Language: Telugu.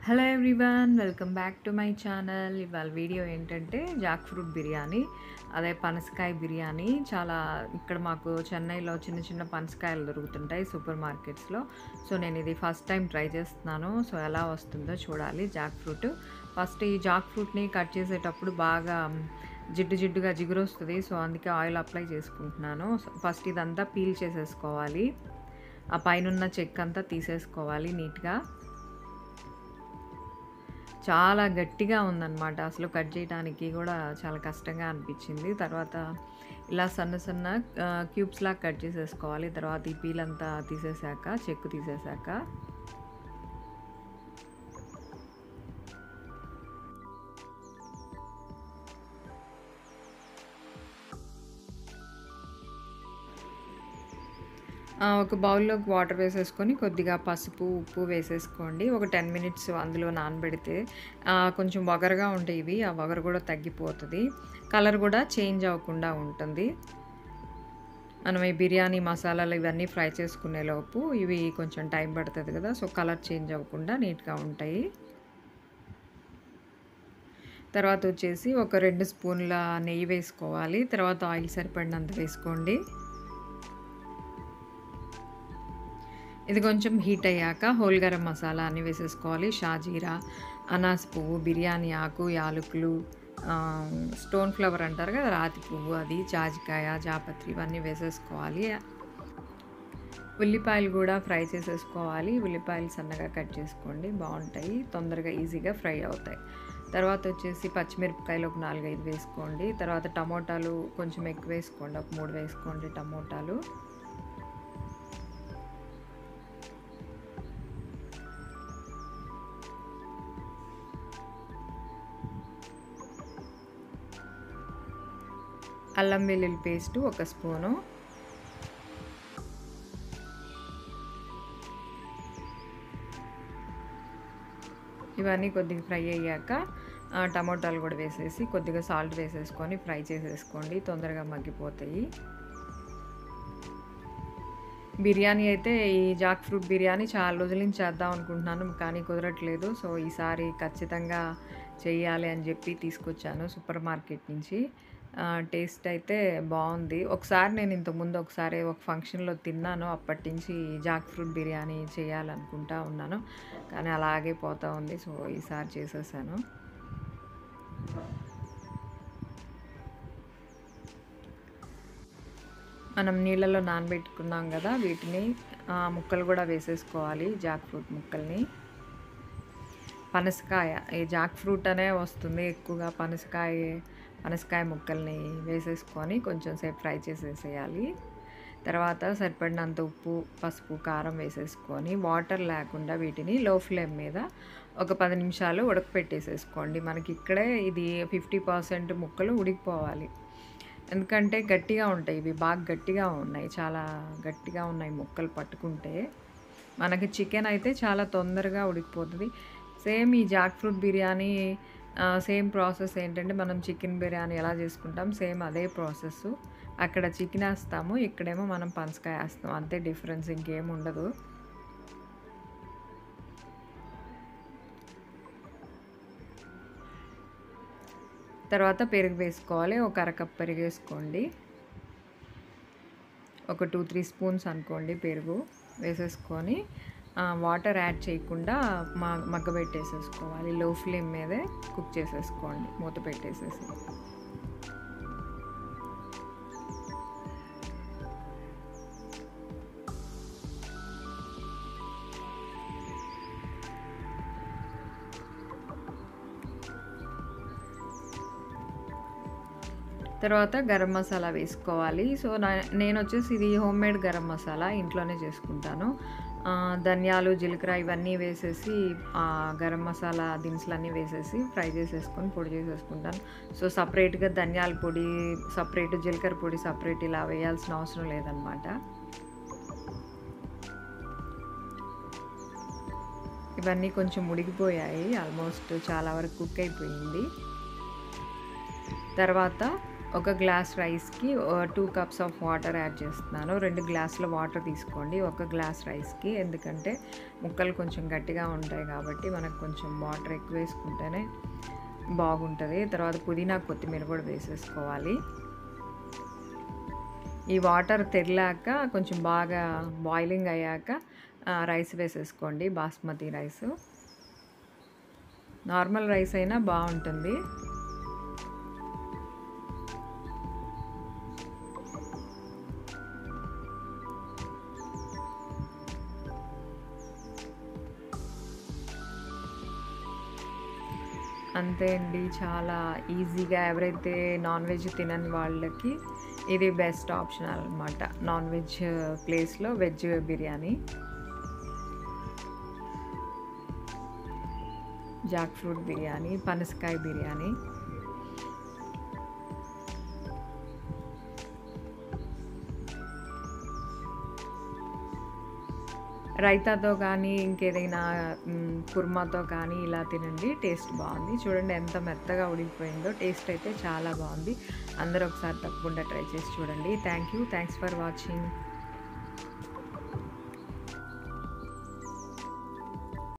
hello everyone welcome back to my channel ఇవాళ వీడియో ఏంటంటే జాక్ ఫ్రూట్ బిర్యానీ అదే పనసకాయ బిర్యానీ చాలా ఇక్కడ మాకు చెన్నైలో చిన్న చిన్న పనసకాయలు దొరుకుతుంటాయి సూపర్ మార్కెట్స్లో సో నేను ఇది ఫస్ట్ టైం ట్రై చేస్తున్నాను సో ఎలా వస్తుందో చూడాలి జాక్ ఫ్రూట్ ఫస్ట్ ఈ జాక్ ఫ్రూట్ని కట్ చేసేటప్పుడు బాగా జిడ్డు జిడ్డుగా జిగురు వస్తుంది సో అందుకే ఆయిల్ అప్లై చేసుకుంటున్నాను ఫస్ట్ ఇదంతా పీల్ చేసేసుకోవాలి ఆ పైన చెక్ అంతా తీసేసుకోవాలి నీట్గా చాలా గట్టిగా ఉందన్నమాట అసలు కట్ చేయడానికి కూడా చాలా కష్టంగా అనిపించింది తర్వాత ఇలా సన్న సన్న క్యూబ్స్ లాగా కట్ చేసేసుకోవాలి తర్వాత ఈ పీల్ అంతా తీసేసాక చెక్కు తీసేసాక ఒక బౌల్లోకి వాటర్ వేసేసుకొని కొద్దిగా పసుపు ఉప్పు వేసేసుకోండి ఒక టెన్ మినిట్స్ అందులో నానబెడితే కొంచెం వగరగా ఉంటాయి ఇవి ఆ వగరు కూడా తగ్గిపోతుంది కలర్ కూడా చేంజ్ అవ్వకుండా ఉంటుంది మనం ఈ బిర్యానీ మసాలాలు ఇవన్నీ ఫ్రై చేసుకునే లోపు ఇవి కొంచెం టైం పడుతుంది కదా సో కలర్ చేంజ్ అవ్వకుండా నీట్గా ఉంటాయి తర్వాత వచ్చేసి ఒక రెండు స్పూన్ల నెయ్యి వేసుకోవాలి తర్వాత ఆయిల్ సరిపడినంత వేసుకోండి ఇది కొంచెం హీట్ అయ్యాక హోల్ గరం మసాలా అన్ని వేసేసుకోవాలి షాజీరా అనాస్ పువ్వు బిర్యానీ ఆకు యాలకులు స్టోన్ ఫ్లవర్ అంటారు కదా రాతి పువ్వు అది జాజికాయ జాపత్రి ఇవన్నీ వేసేసుకోవాలి ఉల్లిపాయలు కూడా ఫ్రై చేసేసుకోవాలి ఉల్లిపాయలు సన్నగా కట్ చేసుకోండి బాగుంటాయి తొందరగా ఈజీగా ఫ్రై అవుతాయి తర్వాత వచ్చేసి పచ్చిమిరపకాయలు ఒక నాలుగైదు వేసుకోండి తర్వాత టమోటాలు కొంచెం ఎక్కువ వేసుకోండి ఒక మూడు వేసుకోండి టమోటాలు అల్లం వెల్లుల్లి పేస్టు ఒక స్పూను ఇవన్నీ కొద్దిగా ఫ్రై అయ్యాక టమోటాలు కూడా వేసేసి కొద్దిగా సాల్ట్ వేసేసుకొని ఫ్రై చేసేసుకోండి తొందరగా మగ్గిపోతాయి బిర్యానీ అయితే ఈ జాక్ ఫ్రూట్ బిర్యానీ చాలా రోజుల నుంచి చేద్దాం అనుకుంటున్నాను కానీ కుదరట్లేదు సో ఈసారి ఖచ్చితంగా చేయాలి అని చెప్పి తీసుకొచ్చాను సూపర్ మార్కెట్ నుంచి టేస్ట్ అయితే బాగుంది ఒకసారి నేను ఇంతకుముందు ఒకసారి ఒక ఫంక్షన్లో తిన్నాను అప్పటి నుంచి జాక్ ఫ్రూట్ బిర్యానీ చేయాలనుకుంటా ఉన్నాను కానీ అలాగే పోతూ ఉంది సో ఈసారి చేసేసాను మనం నీళ్ళలో నానబెట్టుకున్నాం కదా వీటిని ముక్కలు కూడా వేసేసుకోవాలి జాక్ ఫ్రూట్ ముక్కల్ని పనసకాయ ఈ జాక్ ఫ్రూట్ అనే వస్తుంది ఎక్కువగా పనసకాయ పనసకాయ ముక్కల్ని వేసేసుకొని కొంచెం సేపు ఫ్రై చేసేసేయాలి తర్వాత సరిపడినంత ఉప్పు పసుపు కారం వేసేసుకొని వాటర్ లేకుండా వీటిని లో ఫ్లేమ్ మీద ఒక పది నిమిషాలు ఉడకపెట్టేసేసుకోండి మనకి ఇక్కడే ఇది ఫిఫ్టీ పర్సెంట్ ముక్కలు ఉడికిపోవాలి ఎందుకంటే గట్టిగా ఉంటాయి ఇవి బాగా గట్టిగా ఉన్నాయి చాలా గట్టిగా ఉన్నాయి ముక్కలు పట్టుకుంటే మనకి చికెన్ అయితే చాలా తొందరగా ఉడికిపోతుంది సేమ్ ఈ jackfruit biryani same process ఏంటంటే మనం చికెన్ బిర్యానీ ఎలా చేసుకుంటాం సేమ్ అదే ప్రాసెస్ అక్కడ చికెన్ వేస్తాము ఇక్కడేమో మనం పనసకాయ వేస్తాం అంతే డిఫరెన్స్ ఇంకేం ఉండదు తర్వాత పెరుగు వేసుకోవాలి ఒక అరకప్ పెరుగు వేసుకోండి ఒక టూ త్రీ స్పూన్స్ అనుకోండి పెరుగు వేసేసుకొని వాటర్ యాడ్ చేయకుండా మా మగ్గ పెట్టేసేసుకోవాలి లో ఫ్లేమ్ మీదే కుక్ చేసేసుకోండి మూత పెట్టేసేసి తర్వాత గరం మసాలా వేసుకోవాలి సో నేను వచ్చేసి ఇది హోమ్ మేడ్ గరం మసాలా ఇంట్లోనే చేసుకుంటాను ధనియాలు జీలకర్ర ఇవన్నీ వేసేసి గరం మసాలా దినుసులన్నీ వేసేసి ఫ్రై చేసేసుకొని పొడి చేసేసుకుంటాను సో సపరేట్గా ధనియాల పొడి సపరేట్ జీలకర్ర పొడి సపరేట్ ఇలా వేయాల్సిన అవసరం లేదనమాట ఇవన్నీ కొంచెం ఉడికిపోయాయి ఆల్మోస్ట్ చాలా వరకు కుక్ అయిపోయింది తర్వాత ఒక గ్లాస్ రైస్కి two cups of water add చేస్తున్నాను రెండు గ్లాసుల వాటర్ తీసుకోండి ఒక గ్లాస్ రైస్కి ఎందుకంటే ముక్కలు కొంచెం గట్టిగా ఉంటాయి కాబట్టి మనకు కొంచెం వాటర్ ఎక్కువ వేసుకుంటేనే బాగుంటుంది తర్వాత పుదీనా కొత్తిమీర కూడా వేసేసుకోవాలి ఈ వాటర్ తెరిలాక కొంచెం బాగా బాయిలింగ్ అయ్యాక రైస్ వేసేసుకోండి బాస్మతి రైస్ నార్మల్ రైస్ అయినా బాగుంటుంది అంతే అండి చాలా ఈజీగా ఎవరైతే నాన్ వెజ్ తినని వాళ్ళకి ఇది బెస్ట్ ఆప్షన్ అనమాట నాన్ వెజ్ ప్లేస్లో veg biryani jackfruit biryani పనసకాయ బిర్యానీ రైతాతో కానీ ఇంకేదైనా మ్, కుర్మాతో కానీ ఇలా తినండి టేస్ట్ బాగుంది చూడండి ఎంత మెత్తగా ఉడికిపోయిందో టేస్ట్ అయితే చాలా బాగుంది అందరూ ఒకసారి తప్పకుండా ట్రై చేసి చూడండి thank you thanks for watching